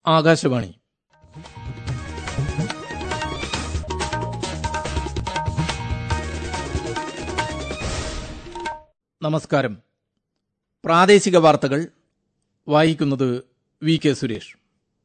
ആകാശവാണി നമസ്കാരം പ്രാദേശിക വാർത്തകൾ വായിക്കുന്നത് വി കെ സുരേഷ്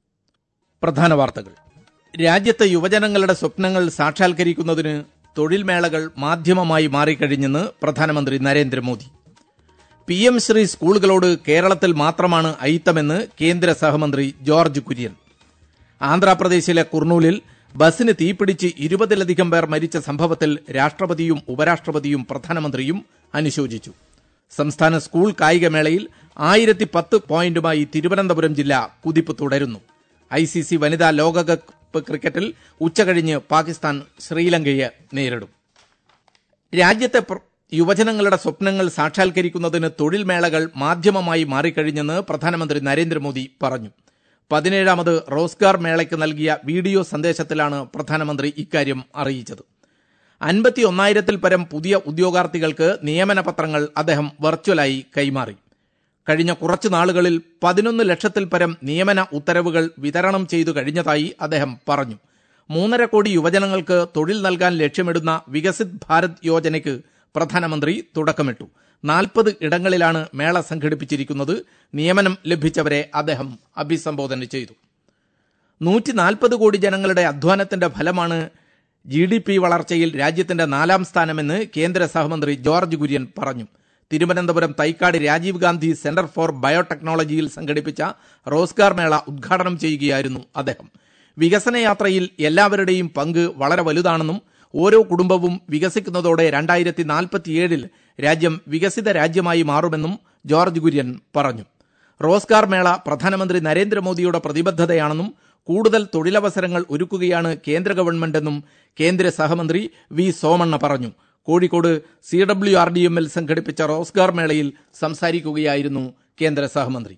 പ്രധാന വാർത്തകൾ രാജ്യത്തെ യുവജനങ്ങളുടെ സ്വപ്നങ്ങൾ സാക്ഷാത്കരിക്കുന്നതിന് തൊഴിൽ മേളകൾ മാധ്യമമായി മാറിക്കഴിഞ്ഞെന്ന് പ്രധാനമന്ത്രി നരേന്ദ്രമോദി പി എം ശ്രീ സ്കൂളുകളോട് കേരളത്തിൽ മാത്രമാണ് അയിത്തമെന്ന് കേന്ദ്ര സഹമന്ത്രി ജോർജ് കുര്യൻ ആന്ധ്രാപ്രദേശിലെ കുർണൂലിൽ ബസിന് തീപിടിച്ച് ഇരുപതിലധികം പേർ മരിച്ച സംഭവത്തിൽ രാഷ്ട്രപതിയും ഉപരാഷ്ട്രപതിയും പ്രധാനമന്ത്രിയും അനുശോചിച്ചു സംസ്ഥാന സ്കൂൾ കായികമേളയിൽ ആയിരത്തി പത്ത് പോയിന്റുമായി തിരുവനന്തപുരം ജില്ല കുതിപ്പ് തുടരുന്നു ഐ സി സി വനിതാ ലോകകപ്പ് ക്രിക്കറ്റിൽ ഉച്ചകഴിഞ്ഞ് പാകിസ്ഥാൻ ശ്രീലങ്കയെ നേരിടും രാജ്യത്തെ പ്ര- യുവജനങ്ങളുടെ സ്വപ്നങ്ങൾ സാക്ഷാത്കരിക്കുന്നതിന് തൊഴിൽ മേളകൾ മാധ്യമമായി മാറിക്കഴിഞ്ഞെന്ന് പ്രധാനമന്ത്രി നരേന്ദ്രമോദി പറഞ്ഞു പതിനേഴാമത് റോസ്ഗാർ മേളയ്ക്ക് നൽകിയ വീഡിയോ സന്ദേശത്തിലാണ് പ്രധാനമന്ത്രി ഇക്കാര്യം അറിയിച്ചത് അൻപത്തി ഒന്നായിരത്തിൽ പരം പുതിയ ഉദ്യോഗാർത്ഥികൾക്ക് നിയമന പത്രങ്ങൾ അദ്ദേഹം വെർച്വലായി കൈമാറി കഴിഞ്ഞ കുറച്ചു നാളുകളിൽ പതിനൊന്ന് ലക്ഷത്തിൽ പരം നിയമന ഉത്തരവുകൾ വിതരണം ചെയ്തു കഴിഞ്ഞതായി അദ്ദേഹം പറഞ്ഞു മൂന്നര കോടി യുവജനങ്ങൾക്ക് തൊഴിൽ നൽകാൻ ലക്ഷ്യമിടുന്ന വികസിത് ഭാരത് യോജനയ്ക്ക് പ്രധാനമന്ത്രി തുടക്കമിട്ടു നാൽപ്പത് ഇടങ്ങളിലാണ് മേള സംഘടിപ്പിച്ചിരിക്കുന്നത് നിയമനം ലഭിച്ചവരെ അദ്ദേഹം അഭിസംബോധന ചെയ്തു നൂറ്റി നാൽപ്പത് കോടി ജനങ്ങളുടെ അധ്വാനത്തിന്റെ ഫലമാണ് ജി ഡി പി വളർച്ചയിൽ രാജ്യത്തിന്റെ നാലാം സ്ഥാനമെന്ന് കേന്ദ്ര സഹമന്ത്രി ജോർജ് കുര്യൻ പറഞ്ഞു തിരുവനന്തപുരം തൈക്കാട് രാജീവ് ഗാന്ധി സെന്റർ ഫോർ ബയോടെക്നോളജിയിൽ സംഘടിപ്പിച്ച റോസ്ഗാർ മേള ഉദ്ഘാടനം ചെയ്യുകയായിരുന്നു അദ്ദേഹം വികസന യാത്രയിൽ എല്ലാവരുടെയും പങ്ക് വളരെ വലുതാണെന്നും ഓരോ കുടുംബവും വികസിക്കുന്നതോടെ രണ്ടായിരത്തി നാൽപ്പത്തിയേഴിൽ രാജ്യം വികസിത രാജ്യമായി മാറുമെന്നും ജോർജ് കുര്യൻ പറഞ്ഞു റോസ്ഗാർ മേള പ്രധാനമന്ത്രി നരേന്ദ്രമോദിയുടെ പ്രതിബദ്ധതയാണെന്നും കൂടുതൽ തൊഴിലവസരങ്ങൾ ഒരുക്കുകയാണ് കേന്ദ്ര ഗവൺമെന്റെന്നും കേന്ദ്ര സഹമന്ത്രി വി സോമണ്ണ പറഞ്ഞു Kozhikode C W R D എമ്മിൽ സംഘടിപ്പിച്ച റോസ്ഗാർ മേളയിൽ സംസാരിക്കുകയായിരുന്നു കേന്ദ്ര സഹമന്ത്രി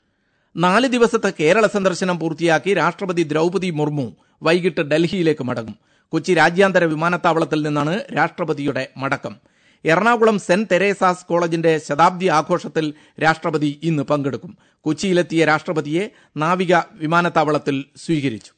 നാല് ദിവസത്തെ കേരള സന്ദർശനം പൂർത്തിയാക്കി രാഷ്ട്രപതി ദ്രൗപതി മുർമു വൈകിട്ട് ഡൽഹിയിലേക്ക് മടങ്ങും കൊച്ചി രാജ്യാന്തര വിമാനത്താവളത്തിൽ നിന്നാണ് രാഷ്ട്രപതിയുടെ മടക്കം എറണാകുളം സെന്റ് തെരേസാസ് കോളേജിന്റെ ശതാബ്ദി ആഘോഷത്തിൽ രാഷ്ട്രപതി ഇന്ന് പങ്കെടുക്കും കൊച്ചിയിലെത്തിയ രാഷ്ട്രപതിയെ നാവിക വിമാനത്താവളത്തിൽ സ്വീകരിച്ചു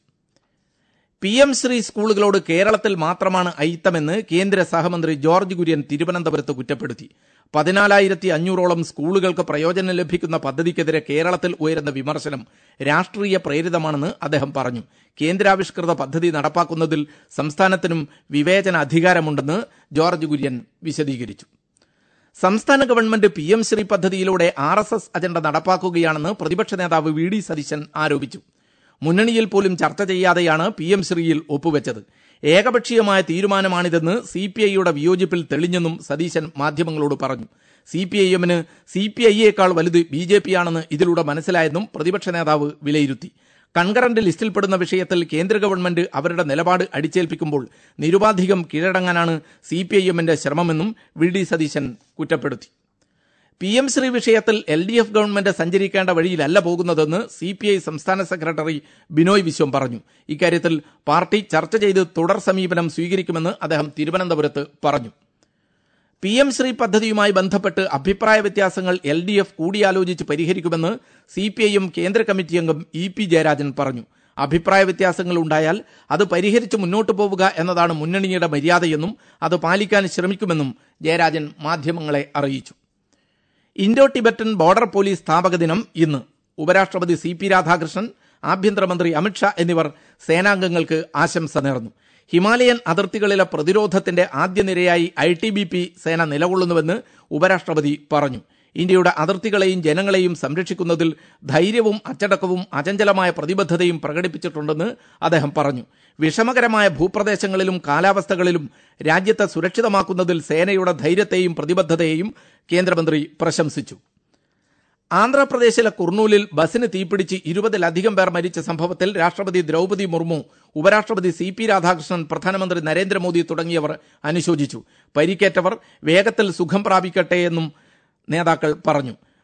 പി എം ശ്രീ സ്കൂളുകളോട് കേരളത്തിൽ മാത്രമാണ് അയിത്തമെന്ന് കേന്ദ്ര സഹമന്ത്രി ജോർജ് കുര്യൻ തിരുവനന്തപുരത്ത് കുറ്റപ്പെടുത്തി പതിനാലായിരത്തി അഞ്ഞൂറോളം സ്കൂളുകൾക്ക് പ്രയോജനം ലഭിക്കുന്ന പദ്ധതിക്കെതിരെ കേരളത്തിൽ ഉയരുന്ന വിമർശനം രാഷ്ട്രീയ പ്രേരിതമാണെന്ന് അദ്ദേഹം പറഞ്ഞു കേന്ദ്രാവിഷ്കൃത പദ്ധതി നടപ്പാക്കുന്നതിൽ സംസ്ഥാനത്തിനും വിവേചന അധികാരമുണ്ടെന്ന് ജോർജ് കുര്യൻ വിശദീകരിച്ചു സംസ്ഥാന ഗവൺമെന്റ് പി എം ശ്രീ പദ്ധതിയിലൂടെ ആർ എസ് എസ് അജണ്ട നടപ്പാക്കുകയാണെന്ന് പ്രതിപക്ഷ നേതാവ് വി ഡി സതീശൻ ആരോപിച്ചു മുന്നണിയിൽ പോലും ചർച്ച ചെയ്യാതെയാണ് പി എം ശ്രീയിൽ ഒപ്പുവെച്ചത് ഏകപക്ഷീയമായ തീരുമാനമാണിതെന്ന് സി പി ഐയുടെ വിയോജിപ്പിൽ തെളിഞ്ഞെന്നും സതീശൻ മാധ്യമങ്ങളോട് പറഞ്ഞു സി പി ഐ എമ്മിന് സി പി ഐയേക്കാൾ വലുത് ബി ജെ പി ആണെന്ന് ഇതിലൂടെ മനസ്സിലായെന്നും പ്രതിപക്ഷ നേതാവ് വിലയിരുത്തി കൺകറന്റ് ലിസ്റ്റിൽപ്പെടുന്ന വിഷയത്തിൽ കേന്ദ്ര ഗവൺമെന്റ് അവരുടെ നിലപാട് അടിച്ചേൽപ്പിക്കുമ്പോൾ നിരുപാധികം കീഴടങ്ങാനാണ് സി പി ഐ എമ്മിന്റെ ശ്രമമെന്നും വി ഡി സതീശൻ കുറ്റപ്പെടുത്തി പി എം ശ്രീ വിഷയത്തിൽ എൽ ഡി എഫ് ഗവൺമെന്റ് സഞ്ചരിക്കേണ്ട വഴിയിലല്ല പോകുന്നതെന്ന് സി പി ഐ സംസ്ഥാന സെക്രട്ടറി ബിനോയ് വിശ്വം പറഞ്ഞു ഇക്കാര്യത്തിൽ പാർട്ടി ചർച്ച ചെയ്ത് തുടർ സമീപനം സ്വീകരിക്കുമെന്ന് അദ്ദേഹം തിരുവനന്തപുരത്ത് പറഞ്ഞു പി എം ശ്രീ പദ്ധതിയുമായി ബന്ധപ്പെട്ട് അഭിപ്രായ വ്യത്യാസങ്ങൾ എൽ ഡി എഫ് കൂടിയാലോചിച്ച് പരിഹരിക്കുമെന്ന് സി പി ഐ എം കേന്ദ്ര കമ്മിറ്റി അംഗം ഇ പി ജയരാജൻ പറഞ്ഞു അഭിപ്രായ വ്യത്യാസങ്ങൾ ഉണ്ടായാൽ അത് പരിഹരിച്ച് മുന്നോട്ടു പോവുക എന്നതാണ് മുന്നണിയുടെ മര്യാദയെന്നും അത് പാലിക്കാൻ ശ്രമിക്കുമെന്നും ജയരാജൻ മാധ്യമങ്ങളെ അറിയിച്ചു ഇൻഡോ ടിബറ്റൻ ബോർഡർ പോലീസ് സ്ഥാപക ദിനം ഇന്ന് ഉപരാഷ്ട്രപതി സി പി രാധാകൃഷ്ണൻ ആഭ്യന്തരമന്ത്രി അമിത്ഷാ എന്നിവർ സേനാംഗങ്ങൾക്ക് ആശംസ നേർന്നു ഹിമാലയൻ അതിർത്തികളിലെ പ്രതിരോധത്തിന്റെ ആദ്യ നിരയായി ഐ ടി ബി പി സേന നിലകൊള്ളുന്നുവെന്ന് ഉപരാഷ്ട്രപതി പറഞ്ഞു ഇന്ത്യയുടെ അതിർത്തികളെയും ജനങ്ങളെയും സംരക്ഷിക്കുന്നതിൽ ധൈര്യവും അച്ചടക്കവും അചഞ്ചലമായ പ്രതിബദ്ധതയും പ്രകടിപ്പിച്ചിട്ടുണ്ടെന്ന് അദ്ദേഹം പറഞ്ഞു വിഷമകരമായ ഭൂപ്രദേശങ്ങളിലും കാലാവസ്ഥകളിലും രാജ്യത്തെ സുരക്ഷിതമാക്കുന്നതിൽ സേനയുടെ ധൈര്യത്തെയും പ്രതിബദ്ധതയെയും കേന്ദ്രമന്ത്രി പ്രശംസിച്ചു ആന്ധ്രാപ്രദേശിലെ കുർണൂലിൽ ബസിന് തീപിടിച്ച് ഇരുപതിലധികം പേർ മരിച്ച സംഭവത്തിൽ രാഷ്ട്രപതി ദ്രൗപതി മുർമു ഉപരാഷ്ട്രപതി സി പി രാധാകൃഷ്ണൻ പ്രധാനമന്ത്രി നരേന്ദ്രമോദി തുടങ്ങിയവർ അനുശോചിച്ചു പരിക്കേറ്റവർ വേഗത്തിൽ സുഖം പ്രാപിക്കട്ടെ എന്നും നേതാക്കൾ പറഞ്ഞു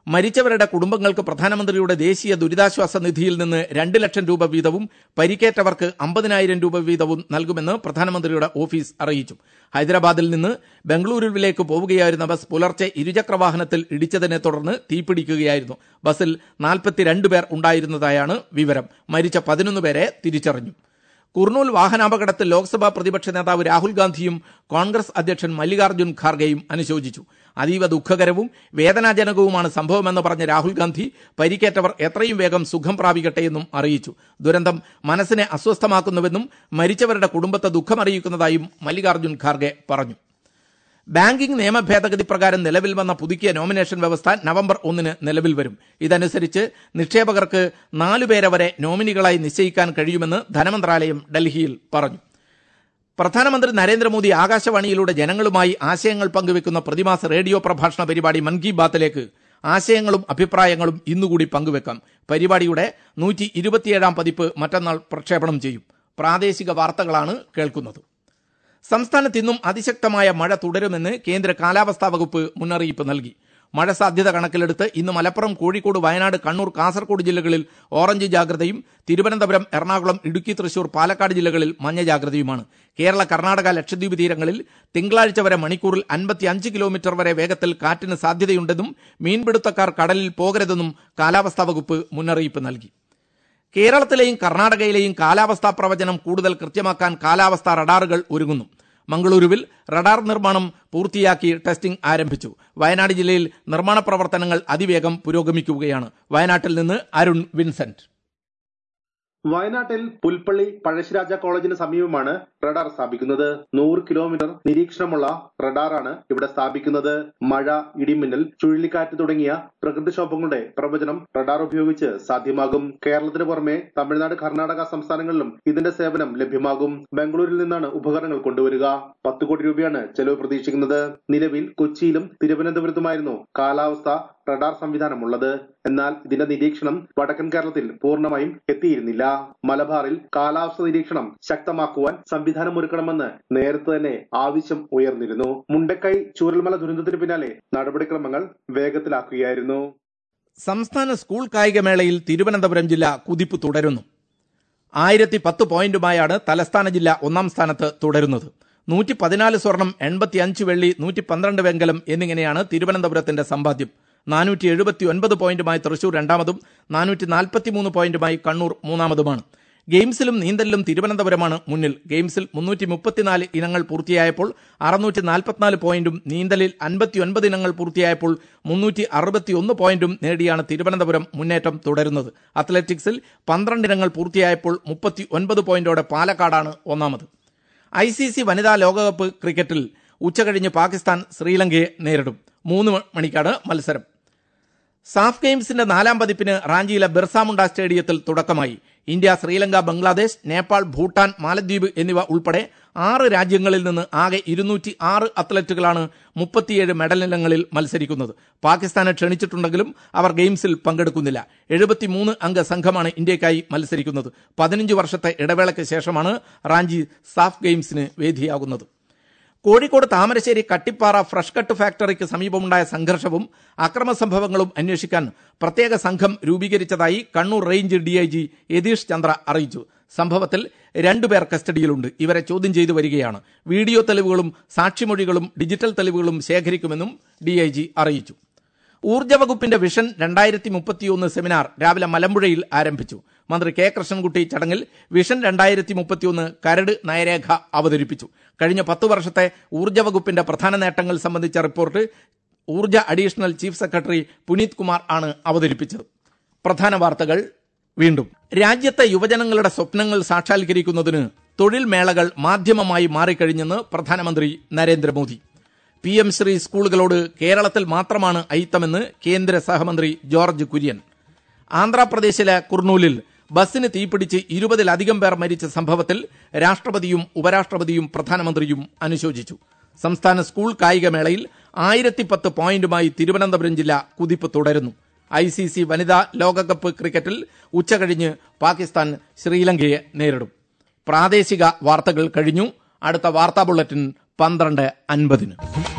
മരിച്ചവരുടെ കുടുംബങ്ങൾക്ക് പ്രധാനമന്ത്രിയുടെ ദേശീയ ദുരിതാശ്വാസ നിധിയിൽ നിന്ന് രണ്ട് ലക്ഷം രൂപ വീതവും പരിക്കേറ്റവർക്ക് അമ്പതിനായിരം രൂപ വീതവും നൽകുമെന്ന് പ്രധാനമന്ത്രിയുടെ ഓഫീസ് അറിയിച്ചു ഹൈദരാബാദിൽ നിന്ന് ബംഗളൂരുവിലേക്ക് പോവുകയായിരുന്ന ബസ് പുലർച്ചെ ഇരുചക്രവാഹനത്തിൽ ഇടിച്ചതിനെ തുടർന്ന് തീപിടിക്കുകയായിരുന്നു ബസ്സിൽ നാൽപ്പത്തിരണ്ട് പേർ ഉണ്ടായിരുന്നതായാണ് വിവരം മരിച്ച പതിനൊന്ന് പേരെ തിരിച്ചറിഞ്ഞു കുർണൂൽ വാഹനാപകടത്തിൽ ലോക്സഭാ പ്രതിപക്ഷ നേതാവ് രാഹുൽ ഗാന്ധിയും കോൺഗ്രസ് അധ്യക്ഷൻ മല്ലികാർജ്ജുൻ ഖാർഗെയും അനുശോചിച്ചു അതീവ ദുഃഖകരവും വേദനാജനകവുമാണ് സംഭവമെന്ന് പറഞ്ഞ രാഹുൽ ഗാന്ധി പരിക്കേറ്റവർ എത്രയും വേഗം സുഖം പ്രാപിക്കട്ടെയെന്നും അറിയിച്ചു ദുരന്തം മനസ്സിനെ അസ്വസ്ഥമാക്കുന്നുവെന്നും മരിച്ചവരുടെ കുടുംബത്തെ ദുഃഖമറിയിക്കുന്നതായും മല്ലികാർജ്ജുൻ ഖാർഗെ പറഞ്ഞു ബാങ്കിംഗ് നിയമ ഭേദഗതി പ്രകാരം നിലവിൽ വന്ന പുതുക്കിയ നോമിനേഷൻ വ്യവസ്ഥ നവംബർ ഒന്നിന് നിലവിൽ വരും ഇതനുസരിച്ച് നിക്ഷേപകർക്ക് നാലുപേരെ വരെ നോമിനികളായി നിശ്ചയിക്കാൻ കഴിയുമെന്ന് ധനമന്ത്രാലയം ഡൽഹിയിൽ പറഞ്ഞു പ്രധാനമന്ത്രി നരേന്ദ്രമോദി ആകാശവാണിയിലൂടെ ജനങ്ങളുമായി ആശയങ്ങൾ പങ്കുവെക്കുന്ന പ്രതിമാസ റേഡിയോ പ്രഭാഷണ പരിപാടി മൻ കി ബാത്തിലേക്ക് ആശയങ്ങളും അഭിപ്രായങ്ങളും ഇന്നുകൂടി പങ്കുവെക്കാം പരിപാടിയുടെ നൂറ്റി ഇരുപത്തിയേഴാം പതിപ്പ് മറ്റന്നാൾ പ്രക്ഷേപണം ചെയ്യും പ്രാദേശിക വാർത്തകളാണ് കേൾക്കുന്നത് സംസ്ഥാനത്ത് ഇന്നും അതിശക്തമായ മഴ തുടരുമെന്ന് കേന്ദ്ര കാലാവസ്ഥാ വകുപ്പ് മുന്നറിയിപ്പ് നൽകി മഴ സാധ്യത കണക്കിലെടുത്ത് ഇന്ന് മലപ്പുറം കോഴിക്കോട് വയനാട് കണ്ണൂർ കാസർഗോഡ് ജില്ലകളിൽ ഓറഞ്ച് ജാഗ്രതയും തിരുവനന്തപുരം എറണാകുളം ഇടുക്കി തൃശൂർ പാലക്കാട് ജില്ലകളിൽ മഞ്ഞ ജാഗ്രതയുമാണ് കേരള കർണാടക ലക്ഷദ്വീപ് തീരങ്ങളിൽ തിങ്കളാഴ്ച വരെ മണിക്കൂറിൽ അൻപത്തിയഞ്ച് കിലോമീറ്റർ വരെ വേഗത്തിൽ കാറ്റിന് സാധ്യതയുണ്ടെന്നും മീൻപിടുത്തക്കാർ കടലിൽ പോകരുതെന്നും കാലാവസ്ഥാ വകുപ്പ് മുന്നറിയിപ്പ് നൽകി കേരളത്തിലെയും കർണാടകയിലെയും കാലാവസ്ഥാ പ്രവചനം കൂടുതൽ കൃത്യമാക്കാൻ കാലാവസ്ഥാ റഡാറുകൾ ഒരുങ്ങുന്നു മംഗളൂരുവിൽ റഡാർ നിർമ്മാണം പൂർത്തിയാക്കി ടെസ്റ്റിംഗ് ആരംഭിച്ചു വയനാട് ജില്ലയിൽ നിർമ്മാണ പ്രവർത്തനങ്ങൾ അതിവേഗം പുരോഗമിക്കുകയാണ് വയനാട്ടിൽ നിന്ന് അരുൺ വിൻസെന്റ് വയനാട്ടിൽ പുൽപ്പള്ളി പഴശ്ശിരാജ കോളേജിന് സമീപമാണ് റഡാർ സ്ഥാപിക്കുന്നത് നൂറ് കിലോമീറ്റർ നിരീക്ഷണമുള്ള റഡാറാണ് ഇവിടെ സ്ഥാപിക്കുന്നത് മഴ ഇടിമിന്നൽ ചുഴലിക്കാറ്റ് തുടങ്ങിയ പ്രകൃതിക്ഷോഭങ്ങളുടെ പ്രവചനം റഡാർ ഉപയോഗിച്ച് സാധ്യമാകും കേരളത്തിന് പുറമെ തമിഴ്നാട് കർണാടക സംസ്ഥാനങ്ങളിലും ഇതിന്റെ സേവനം ലഭ്യമാകും ബാംഗ്ലൂരിൽ നിന്നാണ് ഉപകരണങ്ങൾ കൊണ്ടുവരിക പത്ത് കോടി രൂപയാണ് ചെലവ് പ്രതീക്ഷിക്കുന്നത് നിലവിൽ കൊച്ചിയിലും തിരുവനന്തപുരത്തുമായിരുന്നു കാലാവസ്ഥ റഡാർ സംവിധാനമുള്ളത് എന്നാൽ ഇതിന്റെ നിരീക്ഷണം വടക്കൻ കേരളത്തിൽ പൂർണ്ണമായും എത്തിയിരുന്നില്ല മലബാറിൽ കാലാവസ്ഥ നിരീക്ഷണം ശക്തമാക്കുവാൻ സംവിധാനമൊരുക്കണമെന്ന് നേരത്തെ തന്നെ ആവശ്യം ഉയർന്നിരുന്നു മുണ്ടക്കൈ ചൂരൽമല ദുരന്തത്തിന് പിന്നാലെ നടപടിക്രമങ്ങൾ വേഗത്തിലാക്കുകയായിരുന്നു സംസ്ഥാന സ്കൂൾ കായികമേളയിൽ തിരുവനന്തപുരം ജില്ല കുതിപ്പ് തുടരുന്നു ആയിരത്തി പത്ത് പോയിന്റുമായാണ് തലസ്ഥാന ജില്ല ഒന്നാം സ്ഥാനത്ത് തുടരുന്നത് നൂറ്റി പതിനാല് സ്വർണം എൺപത്തിയഞ്ച് വെള്ളി നൂറ്റി പന്ത്രണ്ട് വെങ്കലം എന്നിങ്ങനെയാണ് തിരുവനന്തപുരത്തിന്റെ സമ്പാദ്യം നാനൂറ്റി എഴുപത്തി ഒൻപത് പോയിന്റുമായി തൃശൂർ രണ്ടാമതും നാനൂറ്റി നാൽപ്പത്തിമൂന്ന് പോയിന്റുമായി കണ്ണൂർ മൂന്നാമതുമാണ് ഗെയിംസിലും നീന്തലിലും തിരുവനന്തപുരമാണ് മുന്നിൽ ഗെയിംസിൽ മുന്നൂറ്റി മുപ്പത്തിനാല് ഇനങ്ങൾ പൂർത്തിയായപ്പോൾ അറുന്നൂറ്റി നാൽപ്പത്തിനാല് പോയിന്റും നീന്തലിൽ അൻപത്തിയൊൻപത് ഇനങ്ങൾ പൂർത്തിയായപ്പോൾ മുന്നൂറ്റി അറുപത്തിയൊന്ന് പോയിന്റും നേടിയാണ് തിരുവനന്തപുരം മുന്നേറ്റം തുടരുന്നത് അത്ലറ്റിക്സിൽ പന്ത്രണ്ട് ഇനങ്ങൾ പൂർത്തിയായപ്പോൾ മുപ്പത്തി ഒൻപത് പോയിന്റോടെ പാലക്കാടാണ് ഒന്നാമത് ഐ സി സി വനിതാ ലോകകപ്പ് ക്രിക്കറ്റിൽ ഉച്ചകഴിഞ്ഞ് പാകിസ്ഥാൻ ശ്രീലങ്കയെ നേരിടും മൂന്ന് മണിക്കാണ് മത്സരം സാഫ് ഗെയിംസിന്റെ നാലാം പതിപ്പിന് റാഞ്ചിയിലെ ബിർസാമുണ്ട സ്റ്റേഡിയത്തിൽ തുടക്കമായി ഇന്ത്യ ശ്രീലങ്ക ബംഗ്ലാദേശ് നേപ്പാൾ ഭൂട്ടാൻ മാലദ്വീപ് എന്നിവ ഉൾപ്പെടെ ആറ് രാജ്യങ്ങളിൽ നിന്ന് ആകെ ഇരുന്നൂറ്റി ആറ് അത്ലറ്റുകളാണ് മുപ്പത്തിയേഴ് മെഡൽ ഇനങ്ങളിൽ മത്സരിക്കുന്നത് പാകിസ്ഥാനെ ക്ഷണിച്ചിട്ടുണ്ടെങ്കിലും അവർ ഗെയിംസിൽ പങ്കെടുക്കുന്നില്ല എഴുപത്തിമൂന്ന് അംഗ സംഘമാണ് ഇന്ത്യയ്ക്കായി മത്സരിക്കുന്നത് പതിനഞ്ച് വർഷത്തെ ഇടവേളയ്ക്ക് ശേഷമാണ് റാഞ്ചി സാഫ് ഗെയിംസിന് വേദിയാകുന്നത് കോഴിക്കോട് താമരശ്ശേരി കട്ടിപ്പാറ ഫ്രഷ് കട്ട് ഫാക്ടറിക്ക് സമീപമുണ്ടായ സംഘർഷവും അക്രമ സംഭവങ്ങളും അന്വേഷിക്കാൻ പ്രത്യേക സംഘം രൂപീകരിച്ചതായി കണ്ണൂർ റേഞ്ച് ഡിഐജി യതീഷ് ചന്ദ്ര അറിയിച്ചു സംഭവത്തിൽ രണ്ടുപേർ കസ്റ്റഡിയിലുണ്ട് ഇവരെ ചോദ്യം ചെയ്തു വരികയാണ് വീഡിയോ തെളിവുകളും സാക്ഷിമൊഴികളും ഡിജിറ്റൽ തെളിവുകളും ശേഖരിക്കുമെന്നും ഡിഐജി അറിയിച്ചു ഊർജ്ജ വകുപ്പിന്റെ വിഷൻ രണ്ടായിരത്തി മുപ്പത്തിയൊന്ന് സെമിനാർ രാവിലെ മലമ്പുഴയിൽ ആരംഭിച്ചു മന്ത്രി കെ കൃഷ്ണൻകുട്ടി ചടങ്ങിൽ വിഷൻ രണ്ടായിരത്തി മുപ്പത്തിയൊന്ന് കരട് നയരേഖ അവതരിപ്പിച്ചു കഴിഞ്ഞ പത്ത് വർഷത്തെ ഊർജ്ജ വകുപ്പിന്റെ പ്രധാന നേട്ടങ്ങൾ സംബന്ധിച്ച റിപ്പോർട്ട് ഊർജ്ജ additional chief secretary Puneet Kumar ആണ് അവതരിപ്പിച്ചത് പ്രധാന വാർത്തകൾ വീണ്ടും രാജ്യത്തെ യുവജനങ്ങളുടെ സ്വപ്നങ്ങൾ സാക്ഷാത്കരിക്കുന്നതിന് തൊഴിൽ മേളകൾ മാധ്യമമായി മാറിക്കഴിഞ്ഞെന്ന് പ്രധാനമന്ത്രി നരേന്ദ്രമോദി പി എം ശ്രീ സ്കൂളുകളോട് കേരളത്തിൽ മാത്രമാണ് അയിത്തമെന്ന് കേന്ദ്ര സഹമന്ത്രി ജോർജ് കുര്യൻ ആന്ധ്രാപ്രദേശിലെ കുർണൂലിൽ ബസ്സിന് തീപിടിച്ച് ഇരുപതിലധികം പേർ മരിച്ച സംഭവത്തിൽ രാഷ്ട്രപതിയും ഉപരാഷ്ട്രപതിയും പ്രധാനമന്ത്രിയും അനുശോചിച്ചു സംസ്ഥാന സ്കൂൾ കായികമേളയിൽ ആയിരത്തി പത്ത് പോയിന്റുമായി തിരുവനന്തപുരം ജില്ല കുതിപ്പ് തുടരുന്നു ഐ സി സി വനിതാ ലോകകപ്പ് ക്രിക്കറ്റിൽ ഉച്ചകഴിഞ്ഞ് പാകിസ്ഥാൻ ശ്രീലങ്കയെ നേരിടും പ്രാദേശിക വാർത്തകൾ കഴിഞ്ഞു അടുത്ത വാർത്താ ബുള്ളറ്റിൻ പന്ത്രണ്ട് അൻപതിന്